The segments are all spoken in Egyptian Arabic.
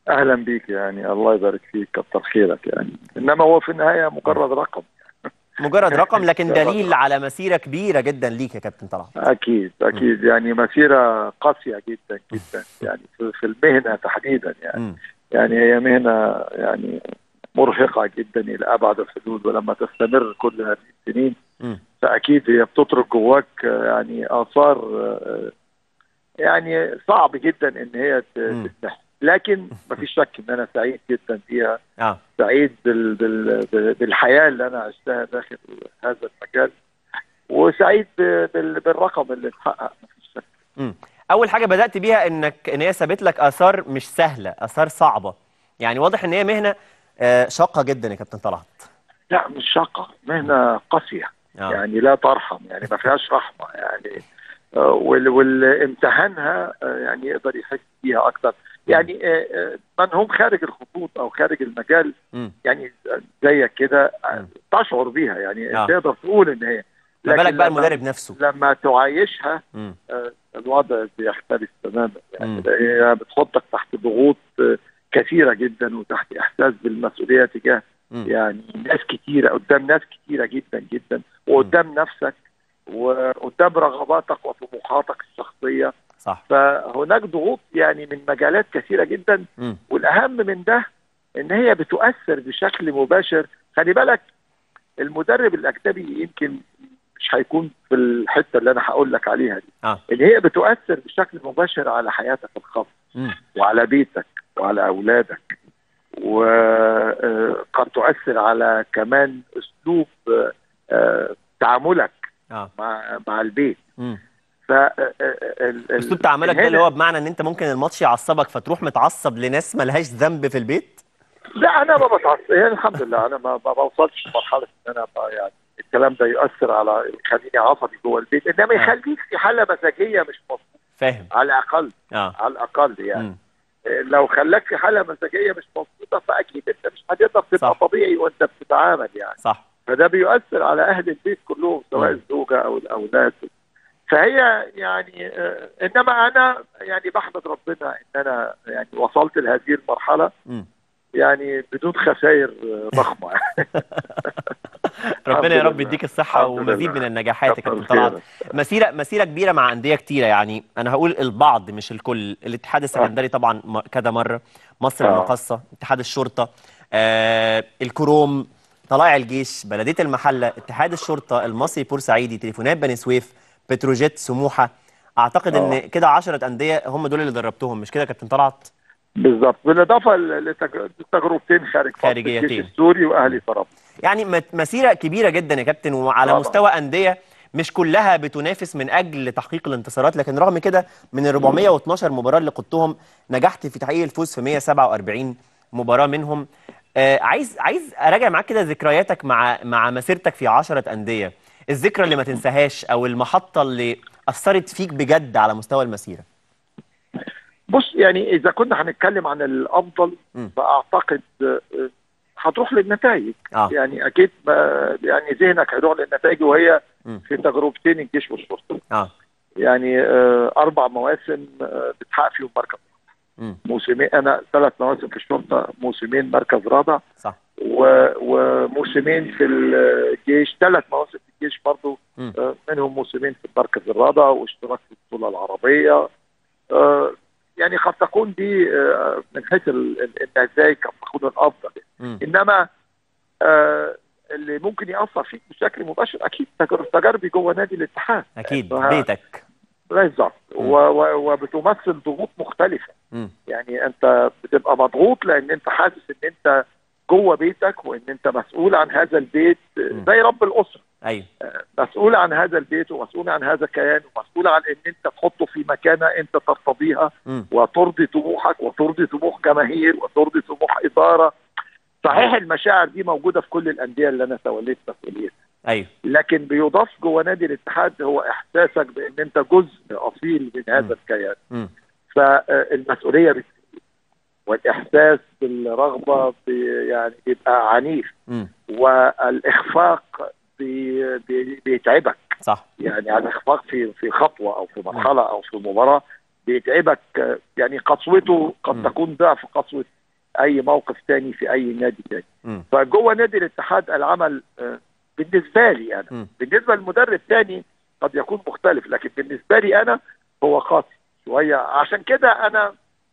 اهلا بيك يعني الله يبارك فيك كتر خيرك يعني انما هو في النهايه مجرد رقم مجرد رقم لكن دليل على مسيره كبيره جدا ليك يا كابتن طلعت اكيد اكيد يعني مسيره قاسيه جدا جدا يعني في في المهنه تحديدا يعني مم. يعني هي مهنه يعني مرهقه جدا الى ابعد الحدود ولما تستمر كل هذه السنين مم. فاكيد هي بتترك جواك آه، يعني اثار آه، يعني صعب جدا ان هي ت- مم. تتمحى لكن مفيش شك ان انا سعيد جدا فيها اه سعيد بال بال بال- بالحياه اللي انا عشتها داخل هذا المجال وسعيد ب- بال بالرقم اللي اتحقق مفيش شك مم. اول حاجه بدات بيها انك ان هي سابت لك اثار مش سهله اثار صعبه يعني واضح ان هي مهنه آه، شاقه جدا يا كابتن طلعت لا مش شاقه مهنه قاسيه آه. يعني لا ترحم يعني ما فيهاش رحمه يعني آه، وال- واللي امتهنها آه، يعني يقدر يحس بيها اكتر يعني آه، آه، من هم خارج الخطوط او خارج المجال مم. يعني زيك كده آه، مم. تشعر بيها يعني آه. تقدر تقول ان هي ما بالك لكن بقى لما- المدرب نفسه لما تعايشها مم. آه، الوضع بيختلف تماما يعني مم. هي بتحطك تحت ضغوط آه، كثيره جدا وتحت احساس بالمسؤوليه تجاه مم. يعني ناس كتيره قدام ناس كتيره جدا جدا وقدام نفسك وقدام رغباتك وطموحاتك الشخصيه صح فهناك ضغوط يعني من مجالات كثيره جدا مم. والاهم من ده ان هي بتؤثر بشكل مباشر خلي بالك المدرب الاجنبي يمكن مش هيكون في الحته اللي انا هقول لك عليها دي اه ان هي بتؤثر بشكل مباشر على حياتك الخاصه مم. وعلى بيتك وعلى اولادك وقد تؤثر على كمان اسلوب آه، آه، تعاملك اه مع مع البيت مم. ف آه، آه، ال- ال- اسلوب تعاملك ده هنا- اللي هو بمعنى ان انت ممكن الماتش يعصبك فتروح متعصب لناس ملهاش ذنب في البيت لا انا ما بتعصب يعني الحمد لله انا ما ما بوصلش لمرحله ان انا بقى يعني الكلام ده يؤثر على يخليني عصبي جوه البيت انما آه. يخليك في حاله مزاجيه مش مظبوطه فاهم على الاقل اه على الاقل يعني مم. لو خلاك في حاله مزاجيه مش مظبوطه فاكيد انت مش هتقدر تبقى صح. طبيعي وانت بتتعامل يعني صح فده بيؤثر على اهل البيت كلهم سواء مم. الزوجه او الاولاد فهي يعني آه، انما انا يعني بحمد ربنا ان انا يعني وصلت لهذه المرحله مم. يعني بدون خسائر آه، ضخمه ربنا يا الحمد رب لله. يديك الصحه الحمد ومزيد لله. من النجاحات يا كتر كابتن طلعت خيرك. مسيره مسيره كبيره مع انديه كتيره يعني انا هقول البعض مش الكل الاتحاد السكندري طبعا م- كذا مره مصر آه. المقاصه اتحاد الشرطه آه الكروم طلائع الجيش بلديه المحله اتحاد الشرطه المصري بورسعيدي تليفونات بني سويف بتروجيت سموحه اعتقد ان آه. كده 10 انديه هم دول اللي دربتهم مش كده يا كابتن طلعت بالظبط بالاضافه لتج- لتجربتين خارج مصر، خارجيتين. الجيش السوري واهلي طرابلس يعني مت- مسيره كبيره جدا يا كابتن وعلى طبعا. مستوى انديه مش كلها بتنافس من اجل تحقيق الانتصارات لكن رغم كده من ال 412 مباراه اللي قدتهم نجحت في تحقيق الفوز في 147 مباراه منهم آه عايز عايز اراجع معاك كده ذكرياتك مع مع مسيرتك في 10 انديه الذكرى اللي ما تنساهاش او المحطه اللي اثرت فيك بجد على مستوى المسيره بص يعني اذا كنا هنتكلم عن الافضل مم. فاعتقد آه، آه، هتروح للنتائج اه يعني اكيد ما- يعني ذهنك هيروح للنتائج وهي مم. في تجربتين الجيش والشرطه اه يعني آه، اربع مواسم آه، بتحقق فيهم مركز مم. موسمين انا ثلاث مواسم في الشرطه موسمين مركز رابع صح و- وموسمين في الجيش ثلاث مواسم في الجيش برضه مم. آه، منهم موسمين في المركز الرابع واشتراك في البطوله العربيه آه، يعني قد تكون دي آه، من حيث ال- ال- النتائج قد تكون الافضل مم. انما آه، اللي ممكن ياثر فيك بشكل مباشر اكيد تجر- تجاربي جوه نادي الاتحاد اكيد فه- بيتك بالظبط مم. و- و- وبتمثل ضغوط مختلفه مم. يعني انت بتبقى مضغوط لان انت حاسس ان انت جوه بيتك وان انت مسؤول عن هذا البيت مم. زي رب الاسره ايوه مسؤول عن هذا البيت ومسؤول عن هذا الكيان ومسؤول عن ان انت تحطه في مكانه انت ترتضيها مم. وترضي طموحك وترضي طموح جماهير وترضي طموح اداره صحيح المشاعر دي موجوده في كل الانديه اللي انا توليت مسؤوليتها ايوه لكن بيضاف جوه نادي الاتحاد هو احساسك بان انت جزء اصيل من مم. هذا الكيان مم. فالمسؤوليه بت... والاحساس بالرغبه بي يعني بيبقى عنيف مم. والاخفاق بي... بي... بيتعبك صح يعني الاخفاق في في خطوه او في مرحله او في مباراه بيتعبك يعني قسوته قد مم. تكون ضعف قسوه اي موقف تاني في اي نادي تاني مم. فجوه نادي الاتحاد العمل آه، بالنسبه لي انا مم. بالنسبه للمدرب تاني قد يكون مختلف لكن بالنسبه لي انا هو قاسي شويه عشان كده انا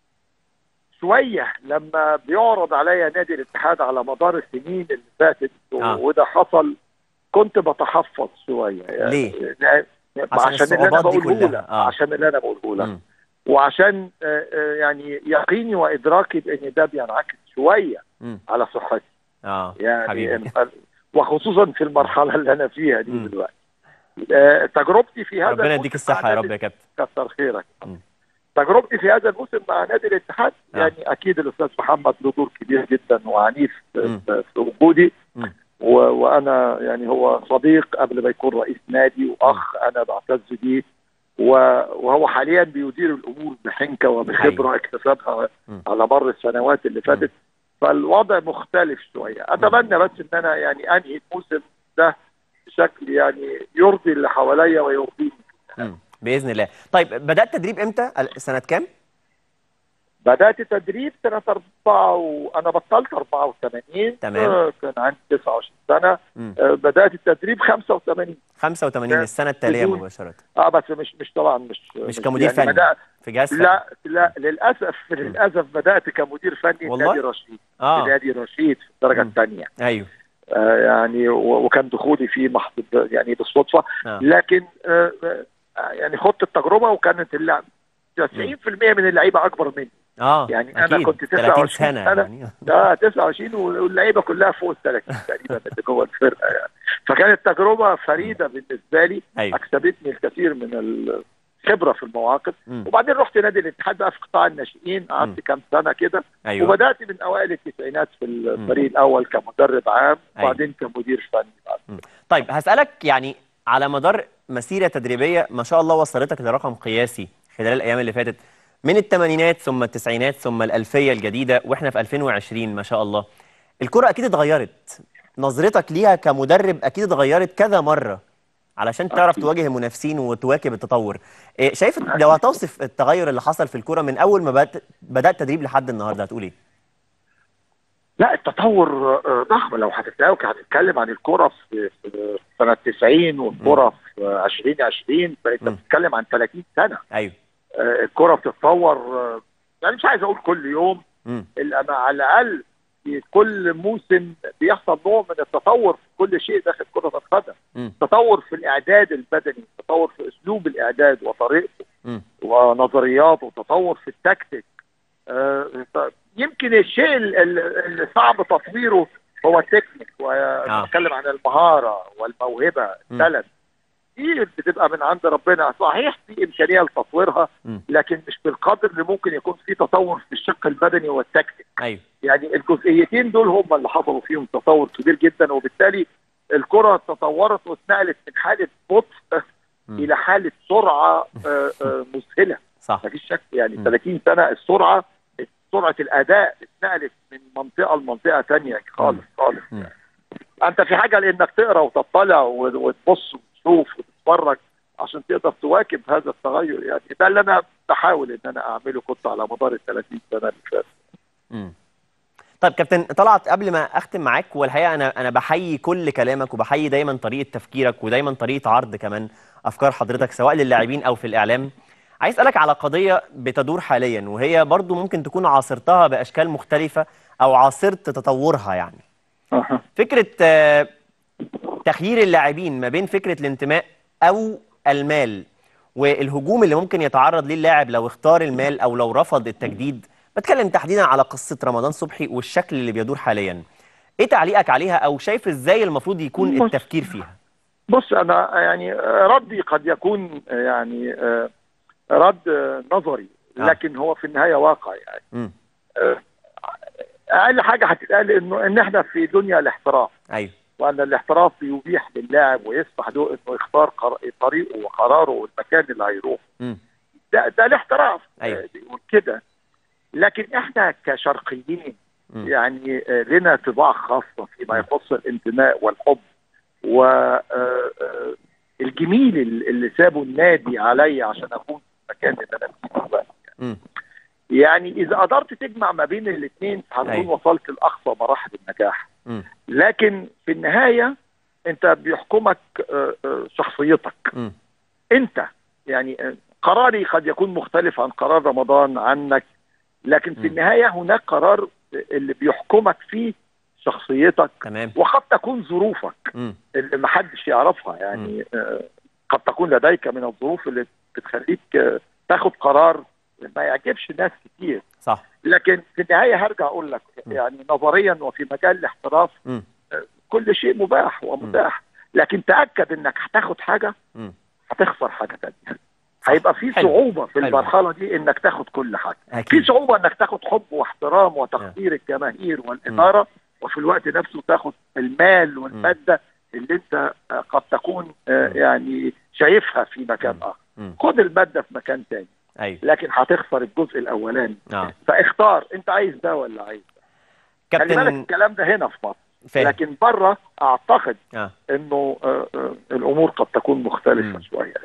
شويه لما بيعرض عليا نادي الاتحاد على مدار السنين اللي فاتت آه. وده حصل كنت بتحفظ شويه ليه؟ يعني عشان عشان اللي انا الصعوبات دي بقوله كلها. لك آه. عشان اللي انا بقوله لك مم. وعشان آه، آه، يعني يقيني وادراكي بان ده بينعكس شويه مم. على صحتي اه يعني حبيبي إن- وخصوصا في المرحله اللي انا فيها دي مم. دلوقتي آه، تجربتي في هذا ربنا الموسم يديك مع الصحه يا نادي- رب يا كابتن كتر خيرك مم. تجربتي في هذا الموسم مع نادي الاتحاد آه. يعني اكيد الاستاذ محمد له دور كبير جدا وعنيف مم. في في وجودي مم. و- وانا يعني هو صديق قبل ما يكون رئيس نادي واخ انا بعتز بيه و- وهو حاليا بيدير الامور بحنكه وبخبره اكتسبها مم. على مر السنوات اللي فاتت فالوضع مختلف شويه اتمنى بس ان انا يعني انهي الموسم ده بشكل يعني يرضي اللي حواليا ويرضيني مم. باذن الله طيب بدات تدريب امتى ال- سنه كام بدات تدريب سنه أربعة وانا بطلت 84 تمام. آه، كان عندي 29 سنه مم. آه، بدات التدريب 85 85 لا، السنه التاليه بدون- مباشره اه بس مش مش طبعا مش مش كمدير يعني فني بدأ في جهاز فني. لا لا للاسف للاسف بدات كمدير فني في والله؟ نادي رشيد في اه نادي رشيد في الدرجه مم. الثانيه ايوه آه يعني و- وكان دخولي فيه محض يعني بالصدفه آه. لكن آه آه، يعني خدت التجربه وكانت اللعب 90% من اللعيبه اكبر مني اه يعني أنا أكيد. كنت 30 29 سنه سنة. يعني اه 29 واللعيبه كلها فوق ال 30 تقريبا اللي جوه الفرقه يعني فكانت تجربه فريده بالنسبه لي ايوه اكسبتني الكثير من الخبره في المواقف مم. وبعدين رحت نادي الاتحاد بقى في قطاع الناشئين مم. قعدت كام سنه كده ايوه وبدات من اوائل التسعينات في الفريق الاول كمدرب عام أيوة. وبعدين كمدير فني بعد طيب هسألك يعني على مدار مسيرة تدريبية ما شاء الله وصلتك لرقم قياسي خلال الأيام اللي فاتت من الثمانينات ثم التسعينات ثم الألفية الجديدة وإحنا في 2020 ما شاء الله الكرة أكيد اتغيرت نظرتك ليها كمدرب أكيد اتغيرت كذا مرة علشان تعرف أكيد. تواجه المنافسين وتواكب التطور إيه شايف لو هتوصف التغير اللي حصل في الكرة من أول ما بدأت بدأت تدريب لحد النهاردة هتقول إيه؟ لا التطور آه، ضخم لو هتتكلم هتتكلم عن الكرة في في سنة 90 والكرة في 2020 فأنت مم. بتتكلم عن 30 سنة أيوه آه، الكرة بتتطور آه، يعني مش عايز أقول كل يوم مم. إلا ما على الأقل في كل موسم بيحصل نوع من التطور في كل شيء داخل كرة القدم مم. تطور في الإعداد البدني تطور في أسلوب الإعداد وطريقته مم. ونظرياته وتطور في التكتيك آه، ط- يمكن الشيء ال- ال- اللي صعب تطويره هو التكنيك ونتكلم عن المهاره والموهبه مم. التالنت دي بتبقى من عند ربنا صحيح في امكانيه لتطويرها مم. لكن مش بالقدر اللي ممكن يكون في تطور في الشق البدني والتكتيك أيوه يعني الجزئيتين دول هم اللي حصلوا فيهم تطور كبير جدا وبالتالي الكره تطورت واتنقلت من حاله بطء مم. الى حاله سرعه آه، آه، مذهله صح مفيش شك يعني مم. 30 سنه السرعه سرعه الاداء اتنقلت من منطقه لمنطقه ثانيه خالص خالص مم. انت في حاجه لانك تقرا وتطلع و- وتبص وتشوف وتتفرج عشان تقدر تواكب هذا التغير يعني ده اللي انا بحاول ان انا اعمله كنت على مدار ال 30 سنه اللي فاتت مم. طيب كابتن طلعت قبل ما اختم معاك والحقيقه انا انا بحيي كل كلامك وبحيي دايما طريقه تفكيرك ودايما طريقه عرض كمان افكار حضرتك سواء للاعبين او في الاعلام عايز اسالك على قضيه بتدور حاليا وهي برضو ممكن تكون عاصرتها باشكال مختلفه او عاصرت تطورها يعني فكره آه، تخيير اللاعبين ما بين فكره الانتماء او المال والهجوم اللي ممكن يتعرض ليه اللاعب لو اختار المال او لو رفض التجديد بتكلم تحديدا على قصه رمضان صبحي والشكل اللي بيدور حاليا ايه تعليقك عليها او شايف ازاي المفروض يكون بص. التفكير فيها بص انا يعني ردي قد يكون يعني آه، رد آه، نظري آه. لكن هو في النهايه واقع يعني امم اقل حاجه هتتقال انه ان احنا في دنيا الاحتراف ايوه وان الاحتراف بيبيح للاعب ويسمح له انه يختار قر- طريقه وقراره والمكان اللي هيروح امم ده ده الاحتراف أيوة. آه، بيقول كده لكن احنا كشرقيين مم. يعني آه، لنا طباع خاصه فيما يخص الانتماء والحب والجميل اللي سابه النادي علي عشان اكون في المكان اللي انا فيه دلوقتي امم يعني اذا قدرت تجمع ما بين الاثنين هتكون أيوة. وصلت لاقصى مراحل النجاح مم. لكن في النهايه انت بيحكمك آه، آه، شخصيتك مم. انت يعني آه، قراري قد يكون مختلف عن قرار رمضان عنك لكن في م. النهايه هناك قرار اللي بيحكمك فيه شخصيتك تمام وقد تكون ظروفك مم. اللي ما حدش يعرفها يعني آه، قد تكون لديك من الظروف اللي بتخليك آه، تاخد قرار ما يعجبش ناس كتير صح لكن في النهايه هرجع اقول لك م. يعني نظريا وفي مجال الاحتراف مم. كل شيء مباح ومتاح لكن تاكد انك هتاخد حاجه مم. هتخسر حاجه تانية هيبقى في حلو. صعوبه في حلو. المرحله دي انك تاخد كل حاجه في اكيد صعوبه انك تاخد حب واحترام وتقدير الجماهير والاداره وفي الوقت نفسه تاخد المال والماده اللي انت آه، قد تكون آه، م. يعني شايفها في مكان م. اخر مم. خد الماده في مكان تاني ايوه لكن هتخسر الجزء الاولاني اه فاختار انت عايز ده ولا عايز ده خلي بالك كابتن الكلام ده هنا في مصر فاهم لكن بره اعتقد اه انه آه، آه، الامور قد تكون مختلفه م. شويه